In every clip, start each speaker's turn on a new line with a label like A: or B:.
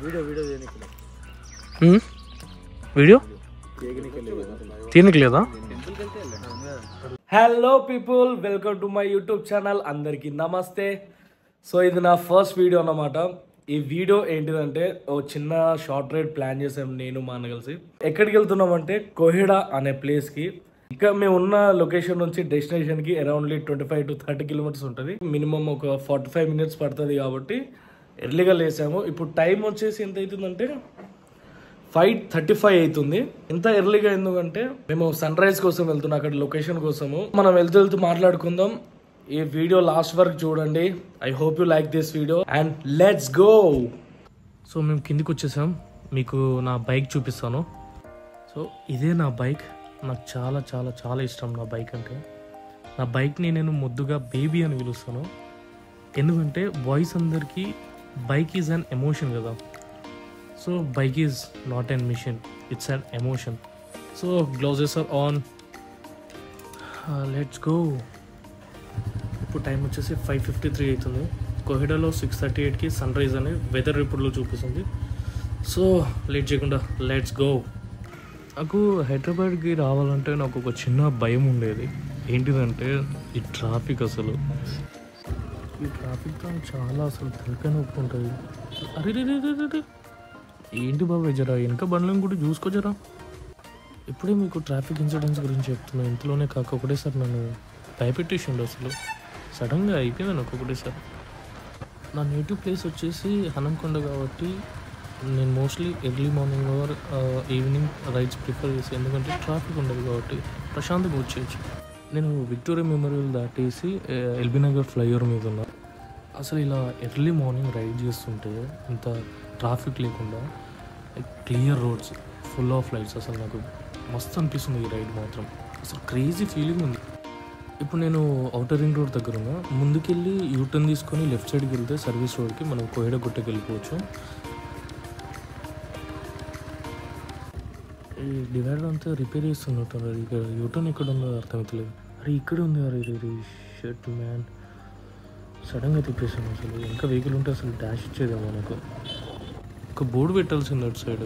A: Video video చేయనికి
B: హ్మ్? Video తీయనికి లేదా hello people welcome to my YouTube channel అందరికీ నమస్తే సో ఇది నా ఫస్ట్ వీడియో అన్నమాట ఈ వీడియో ఏంటిదంటే ఓ చిన్న షార్ట్ రైడ్ ప్లాన్ చేసాం నేను మా అన్న కలిసి ఎక్కడికి వెళ్తున్నామంటే కోహిడా అనే ప్లేస్కి ఇక మేము ఉన్న లొకేషన్ నుంచి డెస్టినేషన్కి aroundly twenty five to thirty kilometres ఉంటుంది మినిమం ఒక ఫార్టీ ఫైవ్ మినిట్స్ పడుతుంది కాబట్టి ఎర్లీగా లేసాము ఇప్పుడు టైం వచ్చేసి ఎంత అవుతుందంటే ఫైవ్ థర్టీ ఫైవ్ అవుతుంది ఇంత ఎర్లీగా ఎందుకంటే మేము సన్ రైజ్ కోసం వెళ్తున్నాం అక్కడ లొకేషన్ కోసము మనం వెళ్తూ వెళ్తూ మాట్లాడుకుందాం ఈ వీడియో లాస్ట్ వరకు చూడండి I hope you like this video and let's go so మేము కిందికి వచ్చేసాం మీకు నా బైక్ చూపిస్తాను సో ఇదే నా బైక్ నాకు చాలా చాలా చాలా ఇష్టం నా బైక్ అంటే నా బైక్ని నేను ముద్దుగా బేబీ అని పిలుస్తాను ఎందుకంటే బాయ్స్ అందరికీ బైక్ ఈజ్ అన్ ఎమోషన్ కదా so bike is not an mission it's an emotion so gloves are on let's go ఇప్పుడు టైం వచ్చేసి ఫైవ్ ఫిఫ్టీ త్రీ అవుతుంది కోహిడాలో సిక్స్ థర్టీ ఎయిట్కి సన్ రైజ్ అని వెదర్ రిపోర్ట్లో చూపిస్తుంది సో లేట్ చేయకుండా లెట్స్ గో నాకు హైదరాబాద్కి రావాలంటే నాకు ఒక చిన్న భయం ఉండేది ఏంటిదంటే ఈ ట్రాఫిక్ అసలు ఈ ట్రాఫిక్తో చాలా అసలు తలకాయ నొప్పి ఉంటుంది అరే రే రే రే రే రే. ఏంటి బాబాయ్ జరా వెనక బండ్లను కూడా చూసుకో జరా ఇప్పుడే మీకు ట్రాఫిక్ ఇన్సిడెంట్స్ గురించి చెప్తున్నా ఇంతలోనే కాక ఒకటేసారి నన్ను భయపెట్టేసిండు అసలు సడన్గా అయిపోయింది నాకు ఒకటేసారి నా నేటివ్ ప్లేస్ వచ్చేసి హనంకొండ కాబట్టి నేను mostly early morning or evening rides prefer చేసి ఎందుకంటే ట్రాఫిక్ ఉండదు కాబట్టి ప్రశాంతంగా వచ్చేయచ్చు నేను విక్టోరియా మెమోరియల్ దాటేసి ఎల్బీ నగర్ ఫ్లైఓవర్ మీద ఉన్నా అసలు ఇలా ఎర్లీ మార్నింగ్ రైడ్ చేస్తుంటే ఇంత ట్రాఫిక్ లేకుండా clear roads full of lights అసలు నాకు మస్తు అనిపిస్తుంది ఈ రైడ్ మాత్రం అసలు క్రేజీ ఫీలింగ్ ఉంది ఇప్పుడు నేను అవుటర్ రింగ్ రోడ్ దగ్గర ఉన్నా ముందుకెళ్ళి యూటర్న్ తీసుకొని లెఫ్ట్ సైడ్కి వెళ్తే సర్వీస్ రోడ్కి మనం కోయడ గుట్టకి వెళ్ళిపోవచ్చు ఈ డివైడర్ అంతా రిపేర్ చేస్తున్నట్టు ఇక్కడ యూటర్న్ ఎక్కడ ఉందో అర్థమవుతలేదు అరే ఇక్కడ ఉంది అరే ఇది షర్ట్ మ్యాన్ సడన్గా తిప్పేసాను అసలు ఇంకా వెహికల్ ఉంటే అసలు డాష్ ఇచ్చేదేమో నాకు ఒక బోర్డు పెట్టాల్సింది అటు సైడ్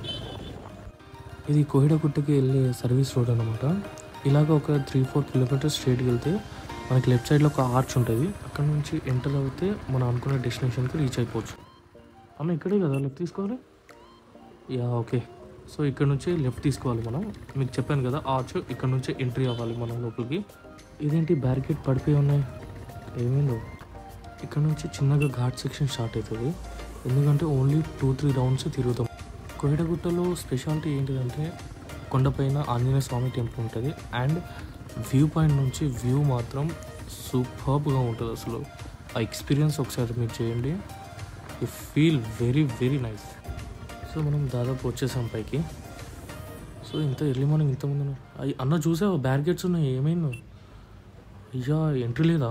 B: ఇది కోహిడగుట్టకి వెళ్ళే సర్వీస్ రోడ్ అనమాట ఇలాగ ఒక త్రీ ఫోర్ కిలోమీటర్స్ స్ట్రైట్కి వెళ్తే మనకి లెఫ్ట్ సైడ్లో ఒక ఆర్చ్ ఉంటుంది అక్కడ నుంచి ఎంటర్ అవుతే మనం అనుకున్న డెస్టినేషన్కి రీచ్ అయిపోవచ్చు అన్న ఇక్కడే కదా లెఫ్ట్ తీసుకోవాలి యా ఓకే సో ఇక్కడ నుంచి లెఫ్ట్ తీసుకోవాలి మనం మీకు చెప్పాను కదా ఆర్చ్ ఇక్కడ నుంచి ఎంట్రీ అవ్వాలి మనం లోపలికి ఇదేంటి బ్యారికేడ్ పడిపోయి ఉన్నాయి ఏమైందో ఇక్కడ నుంచి చిన్నగా ఘాట్ సెక్షన్ స్టార్ట్ అవుతుంది ఎందుకంటే ఓన్లీ టూ త్రీ రౌండ్స్ తిరుగుతాం కోహిడగుట్టలో స్పెషాలిటీ ఏంటిదంటే కొండపైన ఆంజనేయ స్వామి టెంపుల్ ఉంటుంది అండ్ వ్యూ పాయింట్ నుంచి వ్యూ మాత్రం సూపర్బ్గా ఉంటుంది అసలు ఆ ఎక్స్పీరియన్స్ ఒకసారి మీరు చేయండి you feel very very nice so మనం దాదాపు వచ్చేసాం పైకి సో ఇంత ఎర్లీ మార్నింగ్ ఇంతమంది ఉన్నారు అయ్యి అన్న చూసావా బ్యారికేడ్స్ ఉన్నాయి ఏమైందో అయ్యా ఎంట్రీ లేదా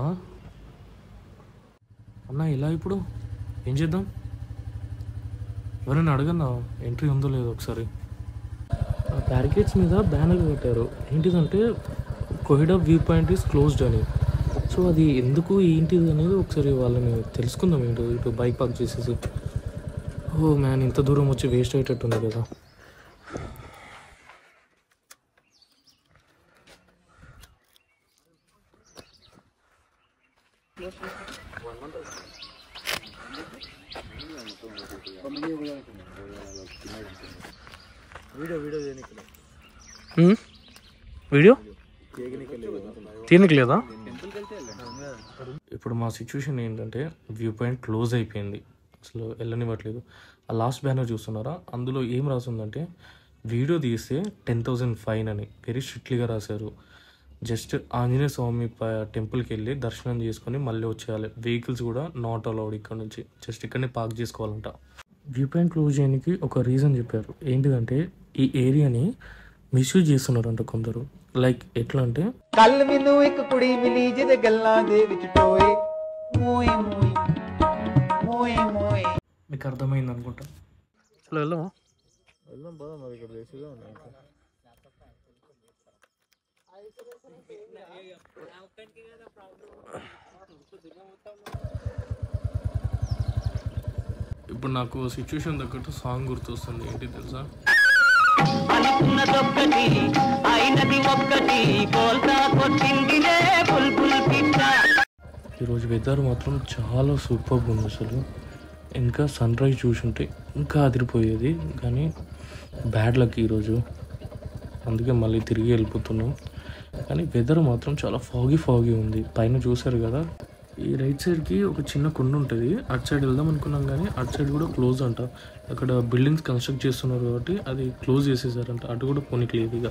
B: అన్న ఎలా ఇప్పుడు ఏం చేద్దాం ఎవరైనా అడగన్నా ఎంట్రీ ఉందో లేదో ఒకసారి ఆ బ్యారికేడ్స్ మీద బ్యానర్ పెట్టారు ఏంటిదంటే Kohida view point is closed అని సో అది ఎందుకు ఏంటిది అనేది ఒకసారి వాళ్ళని తెలుసుకుందాం ఏంటో ఇటు బైక్ పార్క్ చేసేసి ఓ మ్యాన్ ఇంత దూరం వచ్చి వేస్ట్ అయ్యేటట్టుంది కదా
A: వీడియో వీడియో చేయనికి
B: హ్మ్? వీడియో తీయనికి లేదా ఇప్పుడు మా సిచ్యువేషన్ ఏంటంటే వ్యూ పాయింట్ క్లోజ్ అయిపోయింది అసలు వెళ్ళనివ్వట్లేదు ఆ లాస్ట్ బ్యానర్ చూస్తున్నారా అందులో ఏం రాసిందంటే వీడియో తీస్తే టెన్ థౌజండ్ ఫైన్ అని వెరీ స్ట్రిక్ట్లీగా రాశారు జస్ట్ ఆంజనేయ స్వామి ప- టెంపుల్కి వెళ్ళి దర్శనం చేసుకొని మళ్ళీ వచ్చేయాలి వెహికల్స్ కూడా నాట్ అలౌడ్ ఇక్కడ నుంచి జస్ట్ ఇక్కడనే పార్క్ చేసుకోవాలంట వ్యూ పాయింట్ క్లోజ్ చేయడానికి ఒక రీజన్ చెప్పారు ఏంటిదంటే ఈ ఏరియాని మిస్యూజ్ చేస్తున్నారంట కొందరు లైక్ ఎట్లా అంటే
C: ਕੱਲ ਮੈਨੂੰ ਇੱਕ ਕੁੜੀ ਮਿਲੀ ਜਿਹਦੇ ਗੱਲਾਂ ਦੇ ਵਿੱਚ ਟੋਏ ਮੋਏ ਮੋਏ ਮੋਏ ਮੋਏ
B: మీకు అర్థమైంది అనుకుంటా చలో వెళ్దామా
A: వెళ్దాం పోదాం మరి ఇక్కడ రేసుగా ఉన్నాయి ఇంకా.
B: ఇప్పుడు నాకు సిచ్యువేషన్ తగ్గట్టు సాంగ్ గుర్తొస్తుంది ఏంటి తెలుసా
D: అనుకున్నదొక్కటి అయినది ఒక్కటి కోల్తా కొట్టిందిలే బుల్బుల్ పిట్ట
B: ఈరోజు వెదర్ మాత్రం చాలా సూపర్గా ఉంది అసలు ఇంకా సన్ రైజ్ చూసుంటే ఇంకా అదిరిపోయేది కానీ బ్యాడ్ లక్ ఈరోజు అందుకే మళ్ళీ తిరిగి వెళ్ళిపోతున్నాం కానీ వెదర్ మాత్రం చాలా ఫాగీ ఫాగీ ఉంది పైన చూసారు కదా ఈ రైట్ సైడ్కి ఒక చిన్న కొండ ఉంటుంది అటు సైడ్ వెళ్దాం అనుకున్నాం కానీ అటు సైడ్ కూడా క్లోజ్ అంట అక్కడ బిల్డింగ్స్ కన్స్ట్రక్ట్ చేస్తున్నారు కాబట్టి అది క్లోజ్ చేసేసారంట అటు కూడా పోనీకి ఇక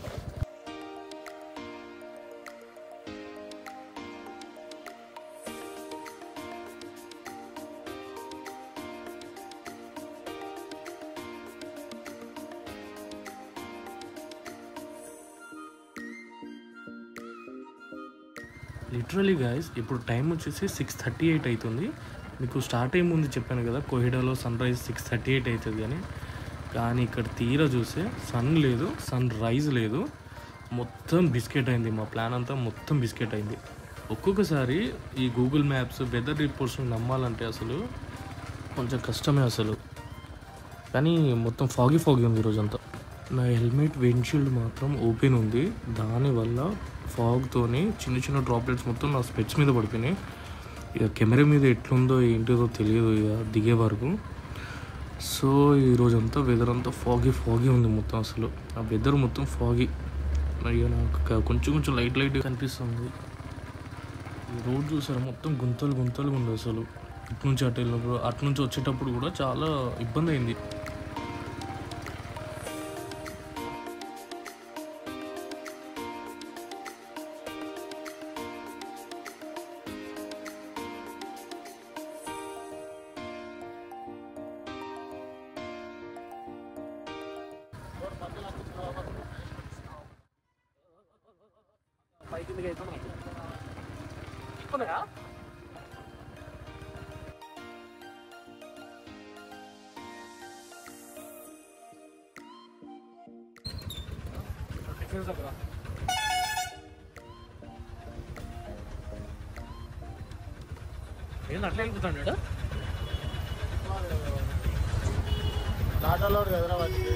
B: లిటరలీ గాయస్ ఇప్పుడు టైం వచ్చేసి సిక్స్ థర్టీ ఎయిట్ అవుతుంది మీకు స్టార్ట్ అయ్యే ముందు చెప్పాను కదా కోహిడాలో sunrise six thirty eight అవుతుంది అని కానీ ఇక్కడ తీరా చూస్తే సన్ లేదు సన్ రైజ్ లేదు మొత్తం బిస్కెట్ అయింది మా ప్లాన్ అంతా మొత్తం బిస్కెట్ అయింది ఒక్కొక్కసారి ఈ గూగుల్ మ్యాప్స్ వెదర్ రిపోర్ట్స్ని నమ్మాలంటే అసలు కొంచెం కష్టమే అసలు కానీ మొత్తం ఫాగీ ఫాగీ ఉంది ఈరోజంతా నా హెల్మెట్ విండ్షీల్డ్ మాత్రం ఓపెన్ ఉంది దానివల్ల ఫాగ్తోని చిన్న చిన్న డ్రాప్లెట్స్ మొత్తం నా స్పెట్స్ మీద పడిపోయినాయి ఇక కెమెరా మీద ఎట్లుందో ఏంటిదో తెలియదు ఇక దిగే వరకు సో ఈరోజంతా వెదర్ అంతా ఫాగీ ఫాగీ ఉంది మొత్తం అసలు ఆ వెదర్ మొత్తం ఫాగీ ఇక నాకు క- కొంచెం కొంచెం లైట్ లైట్ కనిపిస్తుంది ఈ రోడ్ చూసారా మొత్తం గుంతలు గుంతలు ఉంది అసలు ఇటు నుంచి అటు వెళ్ళినప్పుడు అటు నుంచి వచ్చేటప్పుడు కూడా చాలా ఇబ్బంది అయింది ఏంది అట్లా వెళ్ళిపోతాడు
A: టాటాలో కదరా వాటికి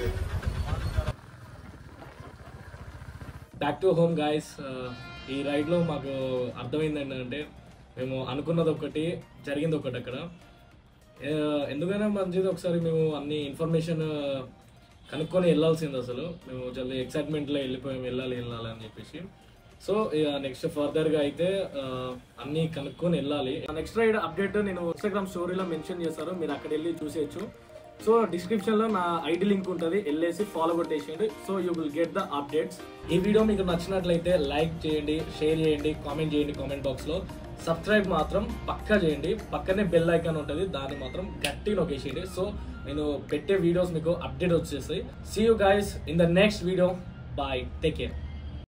B: బ్యాక్ టు హోమ్ గాయస్ ఈ రైడ్లో మాకు అర్థమైంది ఏంటంటే మేము అనుకున్నది ఒకటి జరిగింది ఒకటి అక్కడ Uh, ఎందుకైనా మంచిది ఒకసారి మేము అన్ని ఇన్ఫర్మేషన్ కనుక్కొని వెళ్ళాల్సింది అసలు మేము జల్దీ ఎక్సైట్మెంట్లో వెళ్ళిపోయాం వెళ్ళాలి వెళ్ళాలి అని చెప్పేసి సో ఇక నెక్స్ట్ ఫర్దర్గా అయితే uh, అన్ని కనుక్కొని వెళ్ళాలి నెక్స్ట్ రైడ్ అప్డేట్ నేను ఇన్స్టాగ్రామ్ స్టోరీలో మెన్షన్ చేస్తారు మీరు అక్కడ వెళ్ళి చూసేయచ్చు సో డిస్క్రిప్షన్ లో నా ఐడి లింక్ ఉంటుంది వెళ్ళేసి ఫాలో కొట్టేసేయండి so you will get the updates ఈ వీడియో మీకు నచ్చినట్లయితే లైక్ చేయండి షేర్ చేయండి కామెంట్ చేయండి కామెంట్ బాక్స్ లో సబ్స్క్రైబ్ మాత్రం పక్కా చేయండి పక్కనే బెల్ ఐకాన్ ఉంటుంది దాన్ని మాత్రం గట్టి నొక్కేసేయండి సో నేను పెట్టే వీడియోస్ మీకు అప్డేట్ వచ్చేస్తాయి see you guys in the next video bye take care